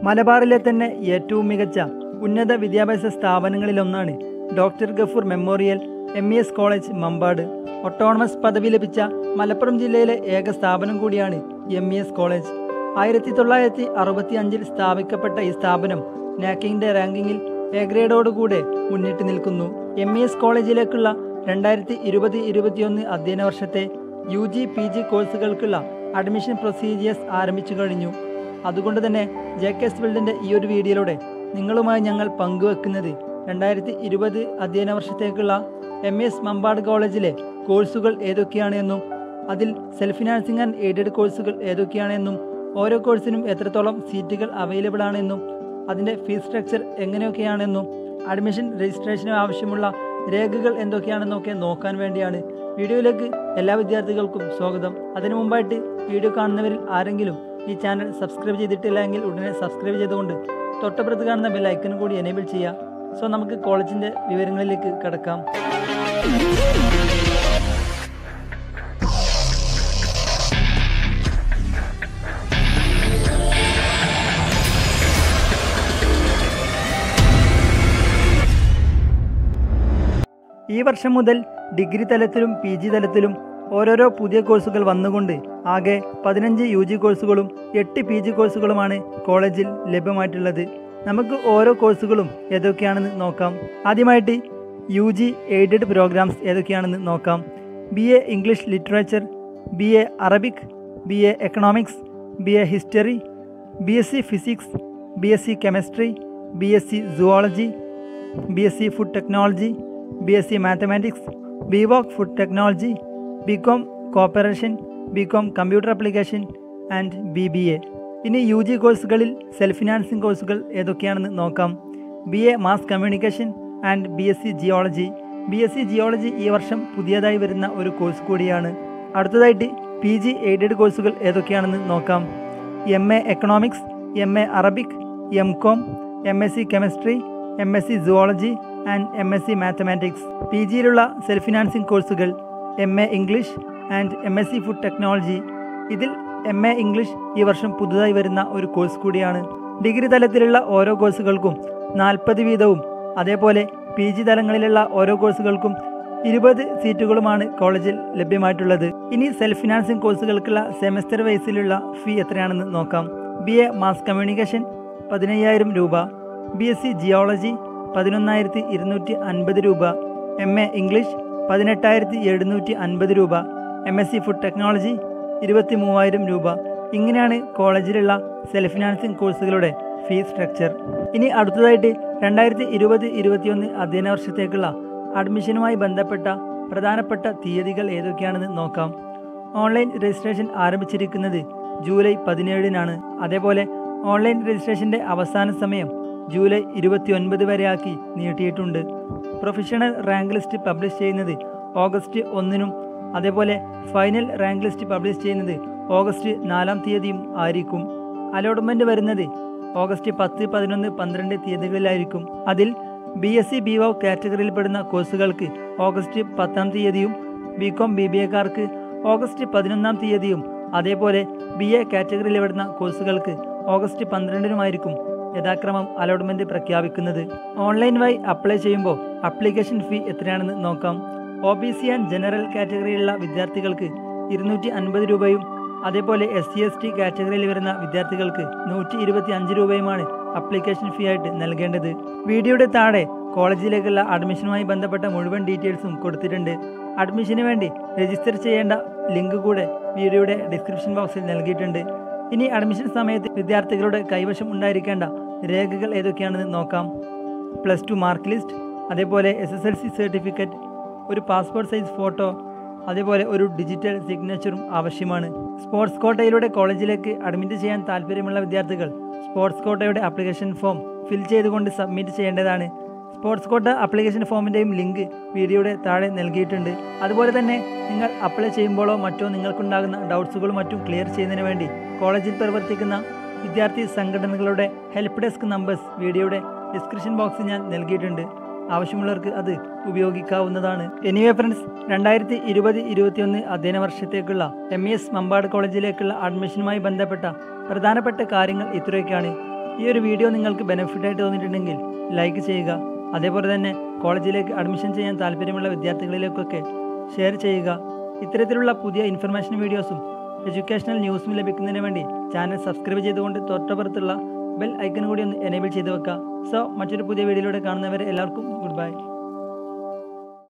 മലബാറിലെ തന്നെ ഏറ്റവും മികച്ച ഉന്നത വിദ്യാഭ്യാസ സ്ഥാപനങ്ങളിലൊന്നാണ് doctor Gafoor memorial M E S college Mampad autonomous പദവി ലഭിച്ച മലപ്പുറം ജില്ലയിലെ ഏക സ്ഥാപനം കൂടിയാണ് എം ഇ എസ് കോളേജ് ആയിരത്തി തൊള്ളായിരത്തി അറുപത്തി അഞ്ചിൽ സ്ഥാപിക്കപ്പെട്ട ഈ സ്ഥാപനം നാക്കിങ്ങിന്റെ റാങ്കിങ്ങിൽ എ ഗ്രേഡോടുകൂടെ മുന്നിട്ട് നിൽക്കുന്നു എം ഇ എസ് കോളേജിലേക്കുള്ള രണ്ടായിരത്തി ഇരുപത് ഇരുപത്തിയൊന്ന് അധ്യയന വർഷത്തെ യു ജി പി ജി കോഴ്സുകൾക്കുള്ള അഡ്മിഷൻ പ്രൊസീജിയേഴ്സ് ആരംഭിച്ചു കഴിഞ്ഞു അതുകൊണ്ട് തന്നെ ജെ കെ എസ് വേൾഡിൻ്റെ ഈ ഒരു വീഡിയോയിലൂടെ നിങ്ങളുമായി ഞങ്ങൾ പങ്കുവെക്കുന്നത് രണ്ടായിരത്തി ഇരുപത് അധ്യയന വർഷത്തേക്കുള്ള എം എസ് മമ്പാട് കോളേജിലെ കോഴ്സുകൾ ഏതൊക്കെയാണ് എന്നും അതിൽ സെൽഫ് ഫിനാൻസിംഗ് ആൻഡ് എയ്ഡഡ് കോഴ്സുകൾ ഏതൊക്കെയാണെന്നും ഓരോ കോഴ്സിനും എത്രത്തോളം സീറ്റുകൾ അവൈലബിൾ ആണെന്നും അതിൻ്റെ ഫീസ് സ്ട്രക്ചർ എങ്ങനെയൊക്കെയാണെന്നും അഡ്മിഷൻ രജിസ്ട്രേഷന് ആവശ്യമുള്ള രേഖകൾ എന്തൊക്കെയാണെന്നൊക്കെ നോക്കാൻ വേണ്ടിയാണ് വീഡിയോയിലേക്ക് എല്ലാ വിദ്യാർത്ഥികൾക്കും സ്വാഗതം അതിനു മുമ്പായിട്ട് വീഡിയോ കാണുന്നവരിൽ ആരെങ്കിലും ഈ ചാനൽ സബ്സ്ക്രൈബ് ചെയ്തിട്ടില്ല എങ്കിൽ ഉടനെ സബ്സ്ക്രൈബ് ചെയ്തുകൊണ്ട് തൊട്ടപ്പുറത്ത് കാണുന്ന ബെൽ ഐക്കൺ കൂടി എനേബിൾ ചെയ്യാം സോ നമുക്ക് കോളേജിൻ്റെ വിവരങ്ങളിലേക്ക് കടക്കാം ഈ വർഷം മുതൽ ഡിഗ്രി തലത്തിലും പി ജി തലത്തിലും ഓരോരോ പുതിയ കോഴ്സുകൾ വന്നുകൊണ്ട് ആകെ പതിനഞ്ച് യു ജി കോഴ്സുകളും എട്ട് പി ജി കോഴ്സുകളുമാണ് കോളേജിൽ ലഭ്യമായിട്ടുള്ളത് നമുക്ക് ഓരോ കോഴ്സുകളും ഏതൊക്കെയാണെന്ന് നോക്കാം ആദ്യമായിട്ട് യു ജി എയ്ഡഡ് പ്രോഗ്രാംസ് ഏതൊക്കെയാണെന്ന് നോക്കാം B A English literature B A Arabic B A economics B A history B S C physics B S C chemistry B S C zoology B S C food technology B S C mathematics B voc food technology B com cooperation B com computer application and B B A ഇനി U G കോഴ്സുകളിൽ self financing കോഴ്സുകൾ ഏതൊക്കെയാണെന്ന് നോക്കാം B A mass communication and B S C geology B S C geology ഈ വർഷം പുതിയതായി വരുന്ന ഒരു കോഴ്സ് കൂടിയാണ് അടുത്തതായിട്ട് പി ജി എയ്ഡഡ് കോഴ്സുകൾ ഏതൊക്കെയാണെന്ന് നോക്കാം M A economics M A Arabic M com M S C chemistry M S C zoology and M S C mathematics P ജിയിലുള്ള സെൽഫ് ഫിനാൻസിംഗ് കോഴ്സുകൾ M A English and M S C food technology ഇതിൽ M A English ഈ വർഷം പുതുതായി വരുന്ന ഒരു course കൂടിയാണ് degree തലത്തിലുള്ള ഓരോ കോഴ്സുകൾക്കും നാൽപ്പത് വീതവും അതേപോലെ പി ജി തലങ്ങളിലുള്ള ഓരോ കോഴ്സുകൾക്കും ഇരുപത് സീറ്റുകളുമാണ് കോളേജിൽ ലഭ്യമായിട്ടുള്ളത് ഇനി സെൽഫ് ഫിനാൻസിംഗ് കോഴ്സുകൾക്കുള്ള സെമസ്റ്റർ വൈസിലുള്ള ഫീ എത്രയാണെന്ന് നോക്കാം ബി എ മാസ് കമ്മ്യൂണിക്കേഷൻ പതിനയ്യായിരം രൂപ ബി എസ് സി ജിയോളജി പതിനൊന്നായിരത്തി ഇരുന്നൂറ്റി അൻപത് രൂപ എം എ ഇംഗ്ലീഷ് പതിനെട്ടായിരത്തി എഴുന്നൂറ്റി അൻപത് രൂപ M S C food technology ഇരുപത്തി മൂവായിരം രൂപ ഇങ്ങനെയാണ് കോളേജിലുള്ള സെൽഫ് ഫിനാൻസിംഗ് കോഴ്സുകളുടെ ഫീസ് സ്ട്രക്ചർ ഇനി അടുത്തതായിട്ട് രണ്ടായിരത്തി ഇരുപത് ഇരുപത്തിയൊന്ന് അധ്യയന വർഷത്തേക്കുള്ള അഡ്മിഷനുമായി ബന്ധപ്പെട്ട പ്രധാനപ്പെട്ട തീയതികൾ ഏതൊക്കെയാണെന്ന് നോക്കാം ഓൺലൈൻ രജിസ്ട്രേഷൻ ആരംഭിച്ചിരിക്കുന്നത് ജൂലൈ പതിനേഴിനാണ് അതേപോലെ ഓൺലൈൻ രജിസ്ട്രേഷൻ്റെ അവസാന സമയം ജൂലൈ ഇരുപത്തിയൊൻപത് വരെയാക്കി നീട്ടിയിട്ടുണ്ട് പ്രൊഫഷണൽ റാങ്ക് ലിസ്റ്റ് പബ്ലിഷ് ചെയ്യുന്നത് ഓഗസ്റ്റ് ഒന്നിനും അതേപോലെ ഫൈനൽ റാങ്ക് ലിസ്റ്റ് പബ്ലിഷ് ചെയ്യുന്നത് ഓഗസ്റ്റ് നാലാം തീയതിയും ആയിരിക്കും അലോട്ട്മെന്റ് വരുന്നത് ഓഗസ്റ്റ് പത്ത് പതിനൊന്ന് പന്ത്രണ്ട് തീയതികളിലായിരിക്കും അതിൽ B S C B O കാറ്റഗറിയിൽപ്പെടുന്ന കോഴ്സുകൾക്ക് ഓഗസ്റ്റ് പത്താം തീയതിയും ബി കോം ബി ബി എക്കാർക്ക് ഓഗസ്റ്റ് പതിനൊന്നാം തീയതിയും അതേപോലെ ബി എ കാറ്റഗറിയിൽ വരുന്ന കോഴ്സുകൾക്ക് ഓഗസ്റ്റ് പന്ത്രണ്ടിനുമായിരിക്കും യഥാക്രമം അലോട്ട്മെന്റ് പ്രഖ്യാപിക്കുന്നത് ഓൺലൈൻ വഴി അപ്ലൈ ചെയ്യുമ്പോൾ അപ്ലിക്കേഷൻ ഫീ എത്രയാണെന്ന് നോക്കാം O B C and general കാറ്റഗറിയിലുള്ള വിദ്യാർത്ഥികൾക്ക് ഇരുന്നൂറ്റി അൻപത് രൂപയും അതേപോലെ എസ് സി എസ് ടി കാറ്റഗറിയിൽ വരുന്ന വിദ്യാർത്ഥികൾക്ക് നൂറ്റി ഇരുപത്തി അഞ്ച് രൂപയുമാണ് അപ്ലിക്കേഷൻ ഫീ ആയിട്ട് നൽകേണ്ടത് വീഡിയോയുടെ താഴെ കോളേജിലേക്കുള്ള അഡ്മിഷനുമായി ബന്ധപ്പെട്ട മുഴുവൻ ഡീറ്റെയിൽസും കൊടുത്തിട്ടുണ്ട് അഡ്മിഷന് വേണ്ടി രജിസ്റ്റർ ചെയ്യേണ്ട ലിങ്ക് കൂടെ വീഡിയോയുടെ ഡിസ്ക്രിപ്ഷൻ ബോക്സിൽ നൽകിയിട്ടുണ്ട് ഇനി അഡ്മിഷൻ സമയത്ത് വിദ്യാർത്ഥികളുടെ കൈവശം ഉണ്ടായിരിക്കേണ്ട രേഖകൾ ഏതൊക്കെയാണെന്ന് നോക്കാം പ്ലസ് ടു മാർക്ക് ലിസ്റ്റ് അതേപോലെ S S L C certificate ഒരു പാസ്പോർട്ട് സൈസ് ഫോട്ടോ അതേപോലെ ഒരു ഡിജിറ്റൽ സിഗ്നേച്ചറും ആവശ്യമാണ് സ്പോർട്സ് കോട്ടയിലൂടെ കോളേജിലേക്ക് അഡ്മിറ്റ് ചെയ്യാൻ താല്പര്യമുള്ള വിദ്യാർത്ഥികൾ സ്പോർട്സ് കോട്ടയുടെ ആപ്ലിക്കേഷൻ ഫോം ഫിൽ ചെയ്തുകൊണ്ട് സബ്മിറ്റ് ചെയ്യേണ്ടതാണ് സ്പോർട്സ് കോട്ട ആപ്ലിക്കേഷൻ ഫോമിൻ്റെയും ലിങ്ക് വീഡിയോയുടെ താഴെ നൽകിയിട്ടുണ്ട് അതുപോലെ തന്നെ നിങ്ങൾ അപ്ലൈ ചെയ്യുമ്പോഴോ മറ്റോ നിങ്ങൾക്കുണ്ടാകുന്ന ഡൗട്ട്സുകളും മറ്റും ക്ലിയർ ചെയ്യുന്നതിന് വേണ്ടി കോളേജിൽ പ്രവർത്തിക്കുന്ന വിദ്യാർത്ഥി സംഘടനകളുടെ ഹെൽപ്പ് ഡെസ്ക് നമ്പേഴ്സ് വീഡിയോയുടെ ഡിസ്ക്രിപ്ഷൻ ബോക്സിൽ ഞാൻ നൽകിയിട്ടുണ്ട് ആവശ്യമുള്ളവർക്ക് അത് ഉപയോഗിക്കാവുന്നതാണ് എനിവേ ഫ്രണ്ട്സ് രണ്ടായിരത്തി ഇരുപത് ഇരുപത്തിയൊന്ന് അധ്യയന വർഷത്തേക്കുള്ള എം ഇ എസ് മമ്പാട് കോളേജിലേക്കുള്ള അഡ്മിഷനുമായി ബന്ധപ്പെട്ട പ്രധാനപ്പെട്ട കാര്യങ്ങൾ ഇത്രയൊക്കെയാണ് ഈ ഒരു വീഡിയോ നിങ്ങൾക്ക് ബെനിഫിറ്റ് ആയിട്ട് തോന്നിയിട്ടുണ്ടെങ്കിൽ ലൈക്ക് ചെയ്യുക അതേപോലെ തന്നെ കോളേജിലേക്ക് അഡ്മിഷൻ ചെയ്യാൻ താല്പര്യമുള്ള വിദ്യാർത്ഥികളിലേക്കൊക്കെ ഷെയർ ചെയ്യുക ഇത്തരത്തിലുള്ള പുതിയ ഇൻഫർമേഷൻ വീഡിയോസും എഡ്യൂക്കേഷണൽ ന്യൂസും ലഭിക്കുന്നതിന് വേണ്ടി ചാനൽ സബ്സ്ക്രൈബ് ചെയ്തുകൊണ്ട് തൊട്ടപ്പുറത്തുള്ള ബെൽ ഐക്കൺ കൂടി ഒന്ന് എനേബിൾ ചെയ്ത് വെക്കുക സോ മറ്റൊരു പുതിയ വീഡിയോയിലൂടെ കാണുന്നവരെ എല്ലാവർക്കും ഗുഡ് ബൈ